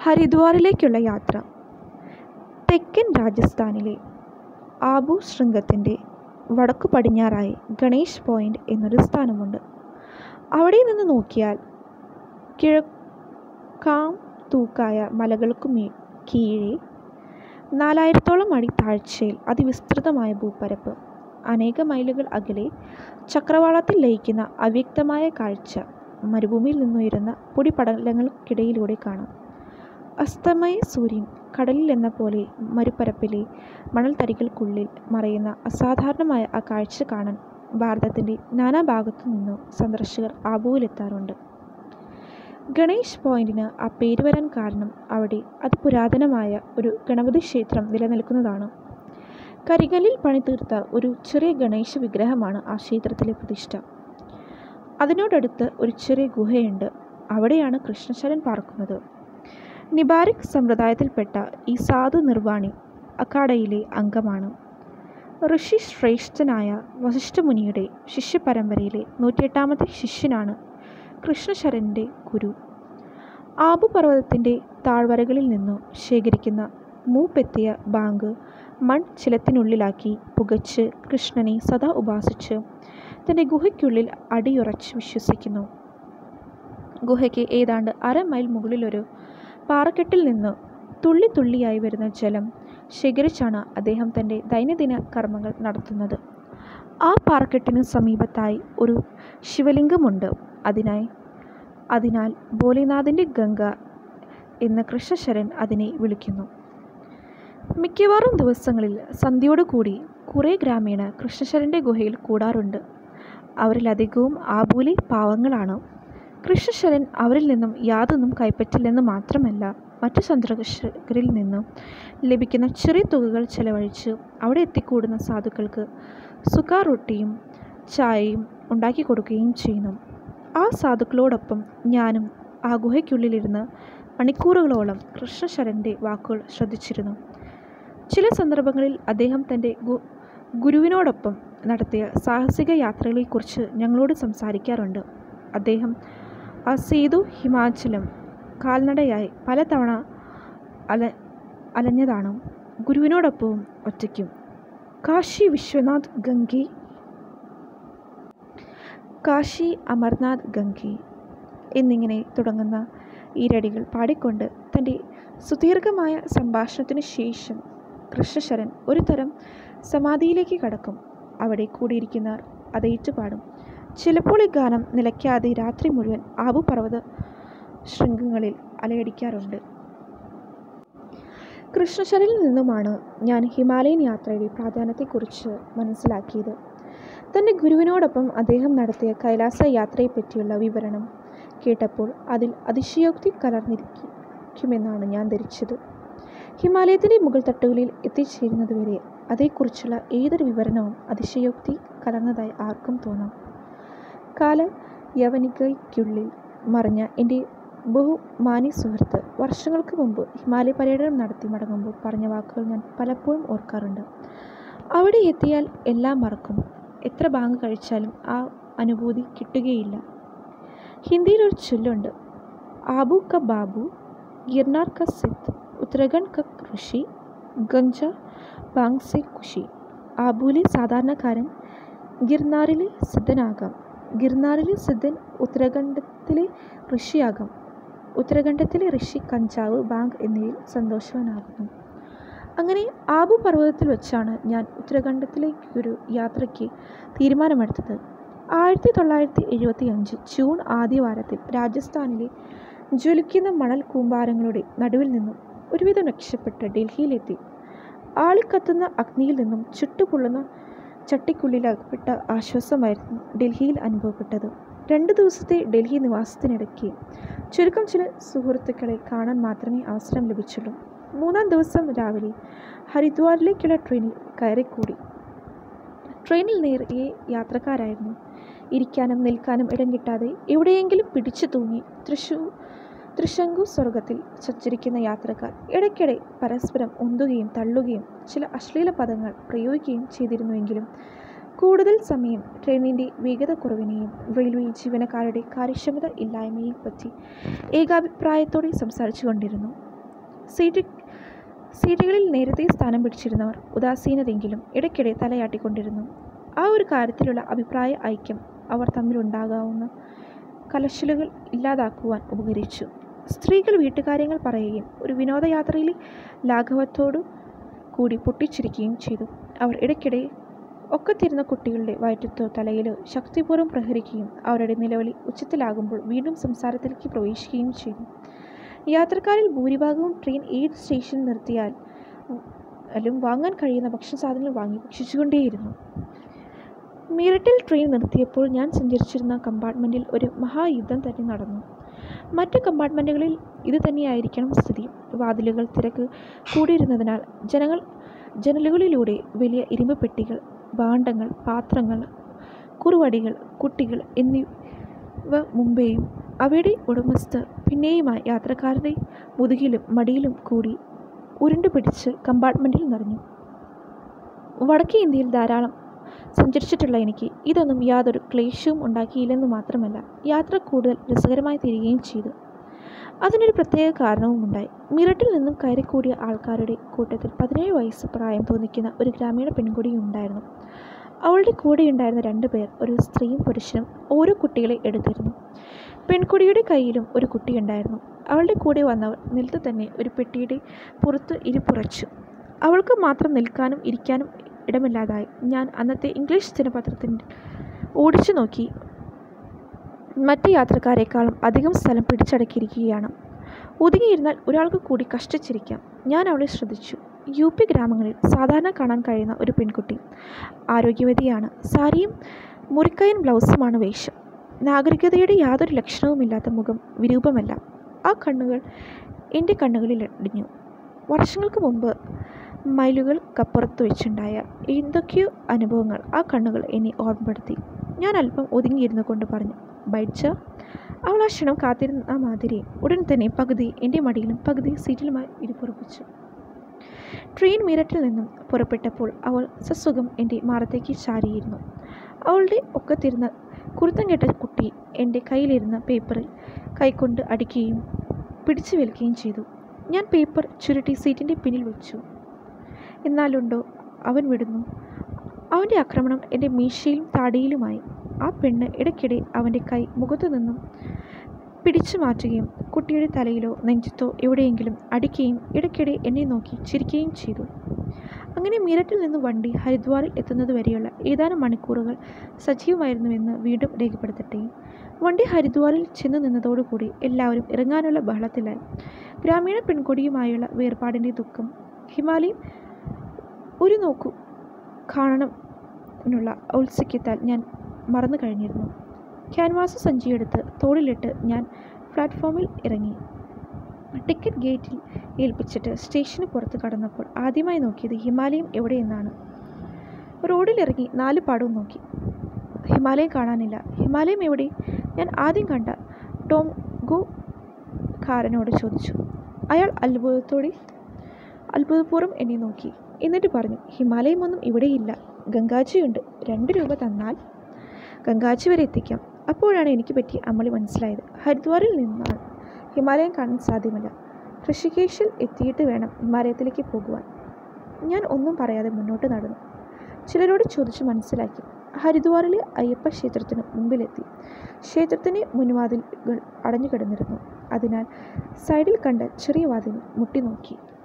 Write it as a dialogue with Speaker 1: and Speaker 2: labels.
Speaker 1: ഹരിദ്വാറിലേക്കുള്ള യാത്ര തെക്കൻ രാജസ്ഥാനിലെ ആബു ശൃംഗത്തിൻ്റെ വടക്കു പടിഞ്ഞാറായി ഗണേഷ് പോയിൻ്റ് എന്നൊരു സ്ഥാനമുണ്ട് അവിടെ നിന്ന് നോക്കിയാൽ കിഴക്കാം തൂക്കായ മലകൾക്കു മീ കീഴെ നാലായിരത്തോളം അടി താഴ്ചയിൽ അതിവിസ്തൃതമായ ഭൂപ്പരപ്പ് അനേക മൈലുകൾ അകലെ ചക്രവാളത്തിൽ ലയിക്കുന്ന അവ്യക്തമായ കാഴ്ച മരുഭൂമിയിൽ നിന്നുയരുന്ന പൊടിപടലങ്ങൾക്കിടയിലൂടെ കാണാം അസ്തമയ സൂര്യൻ കടലിൽ എന്ന പോലെ മരുപ്പരപ്പിലെ മണൽത്തരികൾക്കുള്ളിൽ മറയുന്ന അസാധാരണമായ ആ കാഴ്ച കാണാൻ ഭാരതത്തിൻ്റെ നാനാഭാഗത്തു നിന്നും സന്ദർശകർ ആബുവിലെത്താറുണ്ട് ഗണേഷ് പോയിന്റിന് ആ പേര് വരാൻ കാരണം അവിടെ അതിപുരാതനമായ ഒരു ഗണപതി ക്ഷേത്രം നിലനിൽക്കുന്നതാണ് കരികല്ലിൽ പണിതീർത്ത ഒരു ചെറിയ ഗണേശ വിഗ്രഹമാണ് ആ ക്ഷേത്രത്തിലെ പ്രതിഷ്ഠ അതിനോടടുത്ത് ഒരു ചെറിയ ഗുഹയുണ്ട് അവിടെയാണ് കൃഷ്ണശരൻ പാർക്കുന്നത് നിബാരിക് സമ്പ്രദായത്തിൽപ്പെട്ട ഈ സാധു നിർവാണി അഖാഡയിലെ അംഗമാണ് ഋഷി ശ്രേഷ്ഠനായ വസിഷ്ഠമുനിയുടെ ശിഷ്യപരമ്പരയിലെ നൂറ്റിയെട്ടാമത്തെ ശിഷ്യനാണ് കൃഷ്ണശരൻ്റെ ഗുരു ആബു പർവ്വതത്തിൻ്റെ താഴ്വരകളിൽ നിന്നു ശേഖരിക്കുന്ന മൂപ്പെത്തിയ ബാങ്ക് മൺ ചിലത്തിനുള്ളിലാക്കി പുകച്ച് കൃഷ്ണനെ സദാ ഉപാസിച്ച് തൻ്റെ ഗുഹയ്ക്കുള്ളിൽ അടിയുറച്ച് വിശ്വസിക്കുന്നു ഗുഹയ്ക്ക് ഏതാണ്ട് അര മൈൽ മുകളിലൊരു പാറക്കെട്ടിൽ നിന്ന് തുള്ളി തുള്ളിയായി വരുന്ന ജലം ശേഖരിച്ചാണ് അദ്ദേഹം തൻ്റെ ദൈനംദിന കർമ്മങ്ങൾ നടത്തുന്നത് ആ പാറക്കെട്ടിന് സമീപത്തായി ഒരു ശിവലിംഗമുണ്ട് അതിനായി അതിനാൽ ഭോലേനാഥിൻ്റെ ഗംഗ എന്ന് കൃഷ്ണശരൻ അതിനെ വിളിക്കുന്നു മിക്കവാറും ദിവസങ്ങളിൽ സന്ധ്യയോടുകൂടി കുറേ ഗ്രാമീണ കൃഷ്ണശരൻ്റെ ഗുഹയിൽ കൂടാറുണ്ട് അവരിലധികവും ആബൂലി പാവങ്ങളാണ് കൃഷ്ണശരൻ അവരിൽ നിന്നും യാതൊന്നും കൈപ്പറ്റില്ലെന്ന് മാത്രമല്ല മറ്റു സന്ദർശകരിൽ നിന്നും ലഭിക്കുന്ന ചെറിയ തുകകൾ ചെലവഴിച്ച് അവിടെ എത്തിക്കൂടുന്ന സാധുക്കൾക്ക് സുഖ റൊട്ടിയും ചായയും ഉണ്ടാക്കി കൊടുക്കുകയും ചെയ്യുന്നു ആ സാധുക്കളോടൊപ്പം ഞാനും ആ ഗുഹയ്ക്കുള്ളിലിരുന്ന് മണിക്കൂറുകളോളം കൃഷ്ണശരൻ്റെ വാക്കുകൾ ശ്രദ്ധിച്ചിരുന്നു ചില സന്ദർഭങ്ങളിൽ അദ്ദേഹം തൻ്റെ ഗു ഗുരുവിനോടൊപ്പം നടത്തിയ സാഹസിക യാത്രകളെക്കുറിച്ച് ഞങ്ങളോട് സംസാരിക്കാറുണ്ട് അദ്ദേഹം ആ സേതു ഹിമാചലം കാൽനടയായി പലതവണ അല അലഞ്ഞതാണ് ഗുരുവിനോടൊപ്പവും ഒറ്റയ്ക്കും കാശി വിശ്വനാഥ് ഗംഗി കാശി അമർനാഥ് ഗംഗി എന്നിങ്ങനെ തുടങ്ങുന്ന ഈരടികൾ പാടിക്കൊണ്ട് തൻ്റെ സുദീർഘമായ സംഭാഷണത്തിനു ശേഷം കൃഷ്ണശരൻ ഒരു തരം സമാധിയിലേക്ക് കടക്കും അവിടെ കൂടിയിരിക്കുന്നവർ അത് ഏറ്റുപാടും ചിലപ്പോൾ ഈ ഗാനം നിലയ്ക്കാതെ രാത്രി മുഴുവൻ ആബു പർവ്വത ശൃംഗങ്ങളിൽ അലയടിക്കാറുണ്ട് കൃഷ്ണശരനിൽ നിന്നുമാണ് ഞാൻ ഹിമാലയൻ യാത്രയുടെ പ്രാധാന്യത്തെക്കുറിച്ച് മനസ്സിലാക്കിയത് തൻ്റെ ഗുരുവിനോടൊപ്പം അദ്ദേഹം നടത്തിയ കൈലാസ യാത്രയെപ്പറ്റിയുള്ള വിവരണം കേട്ടപ്പോൾ അതിൽ അതിശയോക്തി കലർന്നിരിക്കുമെന്നാണ് ഞാൻ ധരിച്ചത് ഹിമാലയത്തിൻ്റെ മുകൾ തട്ടുകളിൽ എത്തിച്ചേരുന്നതുവരെ അതേക്കുറിച്ചുള്ള ഏതൊരു വിവരണവും അതിശയോക്തി കലർന്നതായി ആർക്കും തോന്നാം കാല യവനികയ്ക്കുള്ളിൽ മറിഞ്ഞ എൻ്റെ ബഹുമാന്യ സുഹൃത്ത് വർഷങ്ങൾക്ക് മുമ്പ് ഹിമാലയ പര്യടനം നടത്തി മടങ്ങുമ്പോൾ പറഞ്ഞ വാക്കുകൾ ഞാൻ പലപ്പോഴും ഓർക്കാറുണ്ട് അവിടെ എത്തിയാൽ എല്ലാം മറക്കും എത്ര ബാങ്ക് കഴിച്ചാലും ആ അനുഭൂതി കിട്ടുകയില്ല ഹിന്ദിയിൽ ഒരു ചൊല്ലുണ്ട് ആബു ക ബാബു ഗിർനാർ ക സിദ്ധ് ഉത്തരാഖണ്ഡ് ക ഋഷി ഗഞ്ച ബാങ് സെ ഖുഷി ആബുവിലെ സാധാരണക്കാരൻ ഗിർനാറിലെ സിദ്ധനാകാം ഗിർനാറിലെ സിദ്ധൻ ഉത്തരാഖണ്ഡത്തിലെ ഋഷിയാകാം ഉത്തരാഖണ്ഡത്തിലെ ഋഷി കഞ്ചാവ് ബാങ്ക് എന്നിവയിൽ സന്തോഷവാനാകുന്നു അങ്ങനെ ആബു പർവ്വതത്തിൽ വെച്ചാണ് ഞാൻ ഉത്തരാഖണ്ഡത്തിലേക്കൊരു യാത്രയ്ക്ക് തീരുമാനമെടുത്തത് ആയിരത്തി തൊള്ളായിരത്തി എഴുപത്തി അഞ്ച് ജൂൺ ആദ്യവാരത്തിൽ രാജസ്ഥാനിലെ ജ്വലിക്കുന്ന മണൽ കൂമ്പാരങ്ങളുടെ നടുവിൽ നിന്നും ഒരുവിധം രക്ഷപ്പെട്ട് ഡൽഹിയിലെത്തി ആളിക്കത്തുന്ന അഗ്നിയിൽ നിന്നും ചുട്ടുപൊള്ളുന്ന ചട്ടിക്കുള്ളിലകപ്പെട്ട ആശ്വാസമായിരുന്നു ഡൽഹിയിൽ അനുഭവപ്പെട്ടത് രണ്ട് ദിവസത്തെ ഡൽഹി നിവാസത്തിനിടയ്ക്ക് ചുരുക്കം ചില സുഹൃത്തുക്കളെ കാണാൻ മാത്രമേ അവസരം ലഭിച്ചുള്ളൂ മൂന്നാം ദിവസം രാവിലെ ഹരിദ്വാറിലേക്കുള്ള ട്രെയിനിൽ കയറിക്കൂടി ട്രെയിനിൽ നിറയെ യാത്രക്കാരായിരുന്നു ഇരിക്കാനും നിൽക്കാനും ഇടം കിട്ടാതെ എവിടെയെങ്കിലും പിടിച്ചു തൂങ്ങി തൃശൂർ തൃശങ്കു സ്വർഗത്തിൽ സഞ്ചരിക്കുന്ന യാത്രക്കാർ ഇടയ്ക്കിടെ പരസ്പരം ഉന്തുകയും തള്ളുകയും ചില അശ്ലീല പദങ്ങൾ പ്രയോഗിക്കുകയും ചെയ്തിരുന്നുവെങ്കിലും കൂടുതൽ സമയം ട്രെയിനിൻ്റെ വേഗത കുറവിനെയും റെയിൽവേ ജീവനക്കാരുടെ കാര്യക്ഷമത ഇല്ലായ്മയെയും പറ്റി ഏകാഭിപ്രായത്തോടെ സംസാരിച്ചു കൊണ്ടിരുന്നു സീറ്റ് സീറ്റുകളിൽ നേരത്തെ സ്ഥാനം പിടിച്ചിരുന്നവർ ഉദാസീനതെങ്കിലും ഇടയ്ക്കിടെ തലയാട്ടിക്കൊണ്ടിരുന്നു ആ ഒരു കാര്യത്തിലുള്ള അഭിപ്രായ ഐക്യം അവർ തമ്മിലുണ്ടാകാവുന്ന കലശലുകൾ ഇല്ലാതാക്കുവാൻ ഉപകരിച്ചു സ്ത്രീകൾ വീട്ടുകാര്യങ്ങൾ പറയുകയും ഒരു വിനോദയാത്രയിലെ ലാഘവത്തോടു കൂടി പൊട്ടിച്ചിരിക്കുകയും ചെയ്തു അവർ ഇടയ്ക്കിടെ ഒക്കത്തിരുന്ന കുട്ടികളുടെ വയറ്റത്തോ തലയിലോ ശക്തിപൂർവ്വം പ്രഹരിക്കുകയും അവരുടെ നിലവിളി ഉച്ചത്തിലാകുമ്പോൾ വീണ്ടും സംസാരത്തിലേക്ക് പ്രവേശിക്കുകയും ചെയ്തു യാത്രക്കാരിൽ ഭൂരിഭാഗവും ട്രെയിൻ ഏത് സ്റ്റേഷനിൽ നിർത്തിയാൽ ലും വാങ്ങാൻ കഴിയുന്ന ഭക്ഷണ സാധനങ്ങൾ വാങ്ങി ഭക്ഷിച്ചുകൊണ്ടേയിരുന്നു മീററ്റിൽ ട്രെയിൻ നിർത്തിയപ്പോൾ ഞാൻ സഞ്ചരിച്ചിരുന്ന കമ്പാർട്ട്മെൻറ്റിൽ ഒരു മഹായുദ്ധം തന്നെ നടന്നു മറ്റ് കമ്പാർട്ട്മെൻറ്റുകളിൽ ഇത് തന്നെയായിരിക്കണം സ്ഥിതി വാതിലുകൾ തിരക്ക് കൂടിയിരുന്നതിനാൽ ജനങ്ങൾ ജനലുകളിലൂടെ വലിയ ഇരുമ്പ് പെട്ടികൾ ഭാണ്ഡങ്ങൾ പാത്രങ്ങൾ കുറുവടികൾ കുട്ടികൾ എന്നിവ മുമ്പേയും അവയുടെ ഉടമസ്ഥർ പിന്നെയുമായി യാത്രക്കാരുടെ മുതുകിലും മടിയിലും കൂടി ഉരുണ്ടു പിടിച്ച് കമ്പാർട്ട്മെൻറ്റിൽ നിറഞ്ഞു വടക്കേ ഇന്ത്യയിൽ ധാരാളം സഞ്ചരിച്ചിട്ടുള്ള എനിക്ക് ഇതൊന്നും യാതൊരു ക്ലേശവും ഉണ്ടാക്കിയില്ലെന്ന് മാത്രമല്ല യാത്ര കൂടുതൽ രസകരമായി തീരുകയും ചെയ്തു അതിനൊരു പ്രത്യേക കാരണവുമുണ്ടായി മീററ്റിൽ നിന്നും കയറിക്കൂടിയ ആൾക്കാരുടെ കൂട്ടത്തിൽ പതിനേഴ് വയസ്സ് പ്രായം തോന്നിക്കുന്ന ഒരു ഗ്രാമീണ പെൺകുടിയും ഉണ്ടായിരുന്നു അവളുടെ കൂടെയുണ്ടായിരുന്ന രണ്ടു പേർ ഒരു സ്ത്രീയും പുരുഷനും ഓരോ കുട്ടികളെ എടുത്തിരുന്നു പെൺകുടിയുടെ കയ്യിലും ഒരു കുട്ടിയുണ്ടായിരുന്നു അവളുടെ കൂടെ വന്നവർ നിലത്ത് തന്നെ ഒരു പെട്ടിയുടെ പുറത്ത് ഇരിപ്പുറച്ചു അവൾക്ക് മാത്രം നിൽക്കാനും ഇരിക്കാനും ഇടമില്ലാതായി ഞാൻ അന്നത്തെ ഇംഗ്ലീഷ് ദിനപത്രത്തിൻ്റെ ഓടിച്ചു നോക്കി മറ്റ് യാത്രക്കാരെക്കാളും അധികം സ്ഥലം പിടിച്ചടക്കിയിരിക്കുകയാണ് ഒതുങ്ങിയിരുന്നാൽ ഒരാൾക്ക് കൂടി കഷ്ടിച്ചിരിക്കാം ഞാൻ അവളെ ശ്രദ്ധിച്ചു യു പി ഗ്രാമങ്ങളിൽ സാധാരണ കാണാൻ കഴിയുന്ന ഒരു പെൺകുട്ടി ആരോഗ്യവതിയാണ് സാരിയും മുറിക്കയൻ ബ്ലൗസുമാണ് വേഷം നാഗരികതയുടെ യാതൊരു ലക്ഷണവുമില്ലാത്ത മുഖം വിരൂപമല്ല ആ കണ്ണുകൾ എൻ്റെ കണ്ണുകളിൽ ഇടിഞ്ഞു വർഷങ്ങൾക്ക് മുമ്പ് മൈലുകൾക്കപ്പുറത്ത് വെച്ചുണ്ടായ എന്തൊക്കെയോ അനുഭവങ്ങൾ ആ കണ്ണുകൾ എന്നെ ഓർമ്മപ്പെടുത്തി ഞാൻ അല്പം ഒതുങ്ങിയിരുന്നു കൊണ്ട് പറഞ്ഞു ബൈഡ്ച അവൾ ആ ക്ഷണം കാത്തിരുന്ന മാതിരി ഉടൻ തന്നെ പകുതി എൻ്റെ മടിയിലും പകുതി സീറ്റിലുമായി ഇരിപ്പുറപ്പിച്ചു ട്രെയിൻ മീററ്റിൽ നിന്നും പുറപ്പെട്ടപ്പോൾ അവൾ സസുഖം എൻ്റെ മാറത്തേക്ക് ചാരിയിരുന്നു അവളുടെ ഒക്കത്തിരുന്ന കുരുത്തം കെട്ട കുട്ടി എൻ്റെ കയ്യിലിരുന്ന പേപ്പറിൽ കൈകൊണ്ട് അടിക്കുകയും പിടിച്ചു വലിക്കുകയും ചെയ്തു ഞാൻ പേപ്പർ ചുരുട്ടി സീറ്റിൻ്റെ പിന്നിൽ വെച്ചു എന്നാലുണ്ടോ അവൻ വിടുന്നു അവൻ്റെ ആക്രമണം എൻ്റെ മീശയിലും താടിയിലുമായി ആ പെണ്ണ് ഇടയ്ക്കിടെ അവൻ്റെ കൈ മുഖത്തു നിന്നും പിടിച്ചു മാറ്റുകയും കുട്ടിയുടെ തലയിലോ നെഞ്ചത്തോ എവിടെയെങ്കിലും അടിക്കുകയും ഇടയ്ക്കിടെ എന്നെ നോക്കി ചിരിക്കുകയും ചെയ്തു അങ്ങനെ മീററ്റിൽ നിന്ന് വണ്ടി ഹരിദ്വാറിൽ എത്തുന്നത് വരെയുള്ള ഏതാനും മണിക്കൂറുകൾ സജീവമായിരുന്നുവെന്ന് വീണ്ടും രേഖപ്പെടുത്തട്ടെ വണ്ടി ഹരിദ്വാറിൽ ചെന്ന് നിന്നതോടുകൂടി എല്ലാവരും ഇറങ്ങാനുള്ള ബഹളത്തിലായി ഗ്രാമീണ പെൺകൊടിയുമായുള്ള വേർപാടിൻ്റെ ദുഃഖം ഹിമാലയം ഒരു നോക്കു കാണണമെന്നുള്ള ഔത്സുക്യത്താൽ ഞാൻ മറന്നു കഴിഞ്ഞിരുന്നു ക്യാൻവാസ് സഞ്ചിയെടുത്ത് തോളിലിട്ട് ഞാൻ പ്ലാറ്റ്ഫോമിൽ ഇറങ്ങി ടിക്കറ്റ് ഗേറ്റിൽ ഏൽപ്പിച്ചിട്ട് സ്റ്റേഷന് പുറത്ത് കടന്നപ്പോൾ ആദ്യമായി നോക്കിയത് ഹിമാലയം എവിടെയെന്നാണ് റോഡിലിറങ്ങി നാല് പാടവും നോക്കി ഹിമാലയം കാണാനില്ല ഹിമാലയം എവിടെ ഞാൻ ആദ്യം കണ്ട ടോം ഗോ കാരനോട് ചോദിച്ചു അയാൾ അത്ഭുതത്തോടെ അത്ഭുതപൂർവ്വം എന്നെ നോക്കി എന്നിട്ട് പറഞ്ഞു ഹിമാലയം ഒന്നും ഇവിടെയില്ല ഗംഗാജിയുണ്ട് രണ്ട് രൂപ തന്നാൽ ഗംഗാജി വരെ എത്തിക്കാം അപ്പോഴാണ് എനിക്ക് പറ്റി അമ്മളി മനസ്സിലായത് ഹരിദ്വാറിൽ നിന്നാണ് ഹിമാലയം കാണാൻ സാധ്യമല്ല ഋഷികേശിൽ എത്തിയിട്ട് വേണം ഹിമാലയത്തിലേക്ക് പോകുവാൻ ഞാൻ ഒന്നും പറയാതെ മുന്നോട്ട് നടന്നു ചിലരോട് ചോദിച്ച് മനസ്സിലാക്കി ഹരിദ്വാറിലെ അയ്യപ്പ ക്ഷേത്രത്തിന് മുമ്പിലെത്തി ക്ഷേത്രത്തിൻ്റെ മുൻവാതിലുകൾ അടഞ്ഞു കിടന്നിരുന്നു അതിനാൽ സൈഡിൽ കണ്ട ചെറിയ വാതിൽ മുട്ടി നോക്കി